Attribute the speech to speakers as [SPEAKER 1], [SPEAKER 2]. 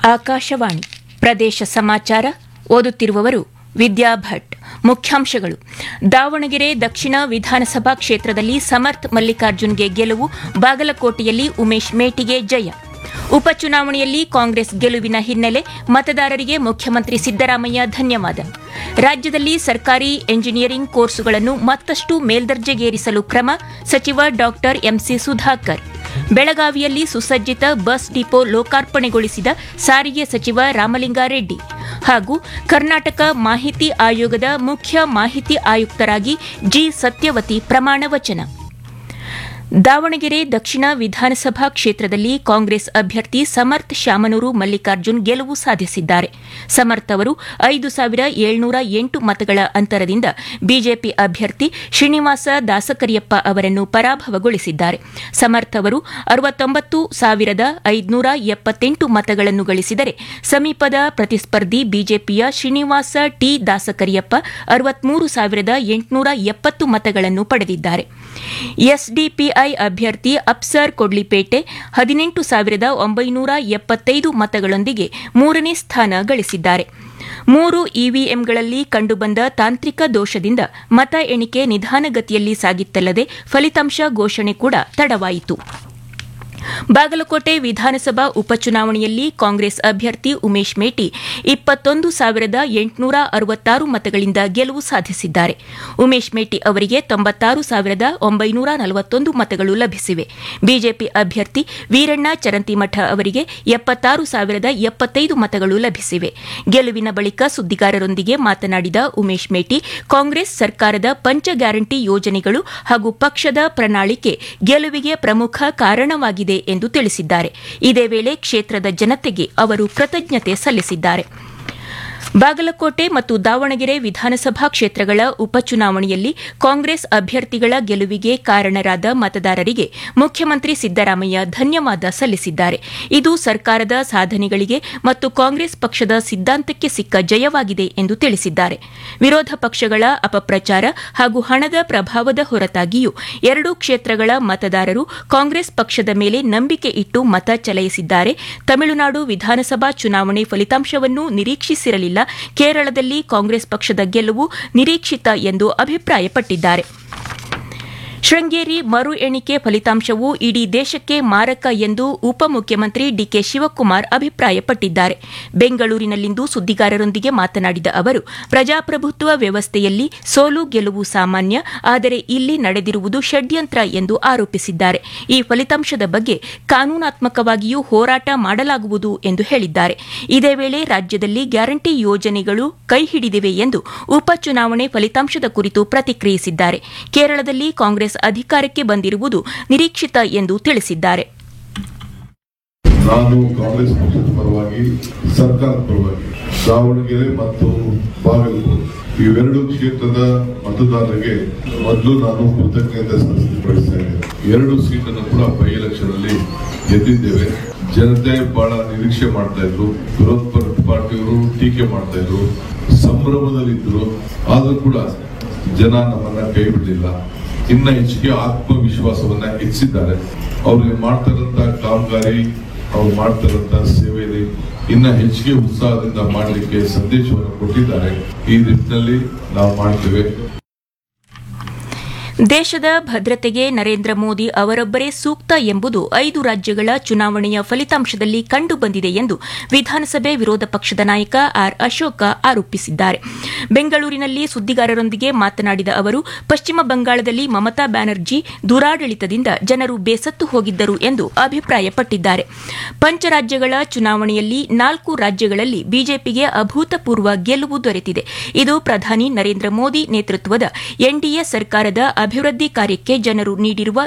[SPEAKER 1] ಆಕಾಶವಾಣಿ ಪ್ರದೇಶ ಸಮಾಚಾರ ಓದುತ್ತಿರುವವರು ವಿದ್ಯಾ ಭಟ್ ಮುಖ್ಯಾಂಶಗಳು ದಾವಣಗೆರೆ ದಕ್ಷಿಣ ವಿಧಾನಸಭಾ ಕ್ಷೇತ್ರದಲ್ಲಿ ಸಮರ್ಥ್ ಮಲ್ಲಿಕಾರ್ಜುನ್ಗೆ ಗೆಲುವು ಬಾಗಲಕೋಟೆಯಲ್ಲಿ ಉಮೇಶ್ ಮೇಟಿಗೆ ಜಯ ಉಪಚುನಾವಣೆಯಲ್ಲಿ ಕಾಂಗ್ರೆಸ್ ಗೆಲುವಿನ ಹಿನ್ನೆಲೆ ಮತದಾರರಿಗೆ ಮುಖ್ಯಮಂತ್ರಿ ಸಿದ್ದರಾಮಯ್ಯ ಧನ್ಯವಾದ ರಾಜ್ಯದಲ್ಲಿ ಸರ್ಕಾರಿ ಎಂಜಿನಿಯರಿಂಗ್ ಕೋರ್ಸುಗಳನ್ನು ಮತ್ತಷ್ಟು ಮೇಲ್ದರ್ಜೆಗೇರಿಸಲು ಕ್ರಮ ಸಚಿವ ಡಾ ಎಂಸಿ ಸುಧಾಕರ್ ಬೆಳಗಾವಿಯಲ್ಲಿ ಸುಸಜ್ಜಿತ ಬಸ್ ಡಿಪೋ ಲೋಕಾರ್ಪಣೆಗೊಳಿಸಿದ ಸಾರಿಗೆ ಸಚಿವ ರಾಮಲಿಂಗಾರೆಡ್ಡಿ ಹಾಗೂ ಕರ್ನಾಟಕ ಮಾಹಿತಿ ಆಯೋಗದ ಮುಖ್ಯ ಮಾಹಿತಿ ಆಯುಕ್ತರಾಗಿ ಜಿ ಸತ್ಯವತಿ ಪ್ರಮಾಣ ವಚನ ದಾವಣಗೆರೆ ದಕ್ಷಿಣ ವಿಧಾನಸಭಾ ಕ್ಷೇತ್ರದಲ್ಲಿ ಕಾಂಗ್ರೆಸ್ ಅಭ್ಯರ್ಥಿ ಸಮರ್ಥ್ ಶಾಮನೂರು ಮಲ್ಲಿಕಾರ್ಜುನ್ ಗೆಲುವು ಸಾಧಿಸಿದ್ದಾರೆ ಸಮರ್ಥ್ ಅವರು ಐದು ಸಾವಿರ ಏಳ್ನೂರ ಎಂಟು ಮತಗಳ ಅಂತರದಿಂದ ಬಿಜೆಪಿ ಅಭ್ಯರ್ಥಿ ಶ್ರೀನಿವಾಸ ದಾಸಕರಿಯಪ್ಪ ಅವರನ್ನು ಪರಾಭವಗೊಳಿಸಿದ್ದಾರೆ ಸಮರ್ಥ್ ಅವರು ಅರವತ್ತೊಂಬತ್ತು ಸಾವಿರದ ಐದುನೂರ ಎಪ್ಪತ್ತೆಂಟು ಮತಗಳನ್ನು ಗಳಿಸಿದರೆ ಸಮೀಪದ ಪ್ರತಿಸ್ಪರ್ಧಿ ಬಿಜೆಪಿಯ ಶ್ರೀನಿವಾಸ ಟಿ ದಾಸಕರಿಯಪ್ಪ ಅರವತ್ಮೂರು ಸಾವಿರದ ಎಂಟುನೂರ ಎಪ್ಪತ್ತು ಮತಗಳನ್ನು ಪಡೆದಿದ್ದಾರೆ ಎಸ್ಡಿಪಿಐ ಅಭ್ಯರ್ಥಿ ಅಪ್ಸರ್ ಕೊಡ್ಲಿಪೇಟೆ ಹದಿನೆಂಟು ಸಾವಿರದ ಒಂಬೈನೂರ ಎಪ್ಪತ್ತೈದು ಮತಗಳೊಂದಿಗೆ ಮೂರನೇ ಸ್ಥಾನ ಗಳಿಸಿದ್ದಾರೆ ಮೂರು ಇವಿಎಂಗಳಲ್ಲಿ ಕಂಡುಬಂದ ತಾಂತ್ರಿಕ ದೋಷದಿಂದ ಮತ ಎಣಿಕೆ ನಿಧಾನಗತಿಯಲ್ಲಿ ಸಾಗಿತ್ತಲ್ಲದೆ ಫಲಿತಾಂಶ ಘೋಷಣೆ ಕೂಡ ತಡವಾಯಿತು ಬಾಗಲಕೋಟೆ ವಿಧಾನಸಭಾ ಉಪಚುನಾವಣೆಯಲ್ಲಿ ಕಾಂಗ್ರೆಸ್ ಅಭ್ಯರ್ಥಿ ಉಮೇಶ್ ಮೇಟಿ ಇಪ್ಪತ್ತೊಂದು ಸಾವಿರದ ಎಂಟುನೂರ ಅರವತ್ತಾರು ಮತಗಳಿಂದ ಗೆಲುವು ಸಾಧಿಸಿದ್ದಾರೆ ಉಮೇಶ್ ಮೇಟಿ ಅವರಿಗೆ ತೊಂಬತ್ತಾರು ಸಾವಿರದ ಒಂಬೈನೂರ ನಲವತ್ತೊಂದು ಮತಗಳು ಲಭಿಸಿವೆ ಬಿಜೆಪಿ ಅಭ್ಯರ್ಥಿ ವೀರಣ್ಣ ಚರಂತಿಮಠ ಅವರಿಗೆ ಎಪ್ಪತ್ತಾರು ಸಾವಿರದ ಎಪ್ಪತ್ತೈದು ಮತಗಳು ಲಭಿಸಿವೆ ಗೆಲುವಿನ ಬಳಿಕ ಸುದ್ದಿಗಾರರೊಂದಿಗೆ ಮಾತನಾಡಿದ ಉಮೇಶ್ ಮೇಟಿ ಕಾಂಗ್ರೆಸ್ ಸರ್ಕಾರದ ಪಂಚ ಗ್ಯಾರಂಟಿ ಯೋಜನೆಗಳು ಹಾಗೂ ಪಕ್ಷದ ಪ್ರಣಾಳಿಕೆ ಗೆಲುವಿಗೆ ಪ್ರಮುಖ ಕಾರಣವಾಗಿದೆ ಎಂದು ತಿಳಿಸಿದ್ದಾರೆ ಇದೇ ವೇಳೆ ಕ್ಷೇತ್ರದ ಜನತೆಗೆ ಅವರು ಕೃತಜ್ಞತೆ ಸಲ್ಲಿಸಿದ್ದಾರೆ ಬಾಗಲಕೋಟೆ ಮತ್ತು ದಾವಣಗೆರೆ ವಿಧಾನಸಭಾ ಕ್ಷೇತ್ರಗಳ ಉಪಚುನಾವಣೆಯಲ್ಲಿ ಕಾಂಗ್ರೆಸ್ ಅಭ್ಯರ್ಥಿಗಳ ಗೆಲುವಿಗೆ ಕಾರಣರಾದ ಮತದಾರರಿಗೆ ಮುಖ್ಯಮಂತ್ರಿ ಸಿದ್ದರಾಮಯ್ಯ ಧನ್ಯವಾದ ಸಲ್ಲಿಸಿದ್ದಾರೆ ಇದು ಸರ್ಕಾರದ ಸಾಧನೆಗಳಿಗೆ ಮತ್ತು ಕಾಂಗ್ರೆಸ್ ಪಕ್ಷದ ಸಿದ್ದಾಂತಕ್ಕೆ ಸಿಕ್ಕ ಜಯವಾಗಿದೆ ಎಂದು ತಿಳಿಸಿದ್ದಾರೆ ವಿರೋಧ ಪಕ್ಷಗಳ ಅಪಪ್ರಚಾರ ಹಾಗೂ ಹಣದ ಪ್ರಭಾವದ ಹೊರತಾಗಿಯೂ ಎರಡೂ ಕ್ಷೇತ್ರಗಳ ಮತದಾರರು ಕಾಂಗ್ರೆಸ್ ಪಕ್ಷದ ಮೇಲೆ ನಂಬಿಕೆ ಇಟ್ಟು ಮತ ಚಲಾಯಿಸಿದ್ದಾರೆ ತಮಿಳುನಾಡು ವಿಧಾನಸಭಾ ಚುನಾವಣೆ ಫಲಿತಾಂಶವನ್ನು ನಿರೀಕ್ಷಿಸಿರಲಿಲ್ಲ ಕೇರಳದಲ್ಲಿ ಕಾಂಗ್ರೆಸ್ ಪಕ್ಷದ ಗೆಲುವು ನಿರೀಕ್ಷಿತ ಎಂದು ಅಭಿಪ್ರಾಯಪಟ್ಟಿದ್ದಾರೆ ಶೃಂಗೇರಿ ಮರು ಎಣಿಕೆ ಫಲಿತಾಂಶವು ಇಡೀ ದೇಶಕ್ಕೆ ಮಾರಕ ಎಂದು ಉಪಮುಖ್ಯಮಂತ್ರಿ ಡಿಕೆ ಶಿವಕುಮಾರ್ ಅಭಿಪ್ರಾಯಪಟ್ಟಿದ್ದಾರೆ ಬೆಂಗಳೂರಿನಲ್ಲಿಂದು ಸುದ್ದಿಗಾರರೊಂದಿಗೆ ಮಾತನಾಡಿದ ಅವರು ಪ್ರಜಾಪ್ರಭುತ್ವ ವ್ಯವಸ್ಥೆಯಲ್ಲಿ ಸೋಲು ಗೆಲುವು ಸಾಮಾನ್ಯ ಆದರೆ ಇಲ್ಲಿ ನಡೆದಿರುವುದು ಷಡ್ಯಂತ್ರ ಎಂದು ಆರೋಪಿಸಿದ್ದಾರೆ ಈ ಫಲಿತಾಂಶದ ಬಗ್ಗೆ ಕಾನೂನಾತ್ಮಕವಾಗಿಯೂ ಹೋರಾಟ ಮಾಡಲಾಗುವುದು ಎಂದು ಹೇಳಿದ್ದಾರೆ ಇದೇ ವೇಳೆ ರಾಜ್ಯದಲ್ಲಿ ಗ್ಯಾರಂಟಿ ಯೋಜನೆಗಳು ಕೈ ಹಿಡಿದಿವೆ ಎಂದು ಉಪಚುನಾವಣೆ ಫಲಿತಾಂಶದ ಕುರಿತು ಪ್ರತಿಕ್ರಿಯಿಸಿದ್ದಾರೆ ಕೇರಳದಲ್ಲಿ ಕಾಂಗ್ರೆಸ್ ಅಧಿಕಾರಕ್ಕೆ ಬಂದಿರುವುದು ನಿರೀಕ್ಷಿತ ಎಂದು ತಿಳಿಸಿದ್ದಾರೆ
[SPEAKER 2] ನಾನು ಕಾಂಗ್ರೆಸ್ ಪಕ್ಷದ ಪರವಾಗಿ ಸರ್ಕಾರದ ಪರವಾಗಿ ದಾವಣಗೆರೆ ಮತ್ತು ಬಾಗಲಕೋಟೆ ಇವೆರಡು ಕ್ಷೇತ್ರದ ಮತದಾರರಿಗೆ ಮೊದಲು ನಾನು ಕೃತಜ್ಞತೆ ಸಲ್ಲಿಸಬಯಸ್ತಾ ಇದ್ದೇನೆ ಎರಡು ಸೀಟನ್ನು ಕೂಡ ಬೈ ಎಲೆಕ್ಷನ್ ಅಲ್ಲಿ ಗೆದ್ದಿದ್ದೇವೆ ಜನತೆ ಬಹಳ ನಿರೀಕ್ಷೆ ಮಾಡ್ತಾ ಇದ್ರು ವಿರೋಧ ಪರ- ಪಾರ್ಟಿಯವರು ಟೀಕೆ ಮಾಡ್ತಾ ಇದ್ರು ಸಂಭ್ರಮದಲ್ಲಿದ್ದರು ಆದ್ರೂ ಕೂಡ ಜನ ನಮ್ಮನ್ನ ಕೈ ಬಿಡಲಿಲ್ಲ ಇನ್ನ ಹೆಚ್ಚಿಗೆ ಆತ್ಮವಿಶ್ವಾಸವನ್ನ ಹೆಚ್ಚಿದ್ದಾರೆ ಅವ್ರಿಗೆ ಮಾಡ್ತಾರಂತ ಕಾಮಗಾರಿ ಅವ್ರು ಮಾಡ್ತಾರಂತ ಸೇವೆಯಲ್ಲಿ ಇನ್ನ ಹೆಚ್ಚಿಗೆ ಉತ್ಸಾಹದಿಂದ ಮಾಡಲಿಕ್ಕೆ ಸಂದೇಶವನ್ನು ಕೊಟ್ಟಿದ್ದಾರೆ ಈ ನಿಟ್ಟಿನಲ್ಲಿ ನಾವು ಮಾಡ್ತೇವೆ
[SPEAKER 1] ದೇಶದ ಭದ್ರತೆಗೆ ನರೇಂದ್ರ ಮೋದಿ ಅವರೊಬ್ಬರೇ ಸೂಕ್ತ ಎಂಬುದು ಐದು ರಾಜ್ಯಗಳ ಚುನಾವಣೆಯ ಫಲಿತಾಂಶದಲ್ಲಿ ಕಂಡುಬಂದಿದೆ ಎಂದು ವಿಧಾನಸಭೆ ವಿರೋಧ ಪಕ್ಷದ ನಾಯಕ ಆರ್ ಅಶೋಕ ಆರೋಪಿಸಿದ್ದಾರೆ ಬೆಂಗಳೂರಿನಲ್ಲಿ ಸುದ್ದಿಗಾರರೊಂದಿಗೆ ಮಾತನಾಡಿದ ಅವರು ಪಶ್ಚಿಮ ಬಂಗಾಳದಲ್ಲಿ ಮಮತಾ ಬ್ಯಾನರ್ಜಿ ದುರಾಡಳಿತದಿಂದ ಜನರು ಬೇಸತ್ತು ಹೋಗಿದ್ದರು ಎಂದು ಅಭಿಪ್ರಾಯಪಟ್ಟಿದ್ದಾರೆ ಪಂಚರಾಜ್ಯಗಳ ಚುನಾವಣೆಯಲ್ಲಿ ನಾಲ್ಕು ರಾಜ್ಯಗಳಲ್ಲಿ ಬಿಜೆಪಿಗೆ ಅಭೂತಪೂರ್ವ ಗೆಲುವು ದೊರೆತಿದೆ ಇದು ಪ್ರಧಾನಿ ನರೇಂದ್ರ ಮೋದಿ ನೇತೃತ್ವದ ಎನ್ಡಿಎ ಸರ್ಕಾರದ ಅಭಿವೃದ್ಧಿ ಕಾರ್ಯಕ್ಕೆ ಜನರು ನೀಡಿರುವ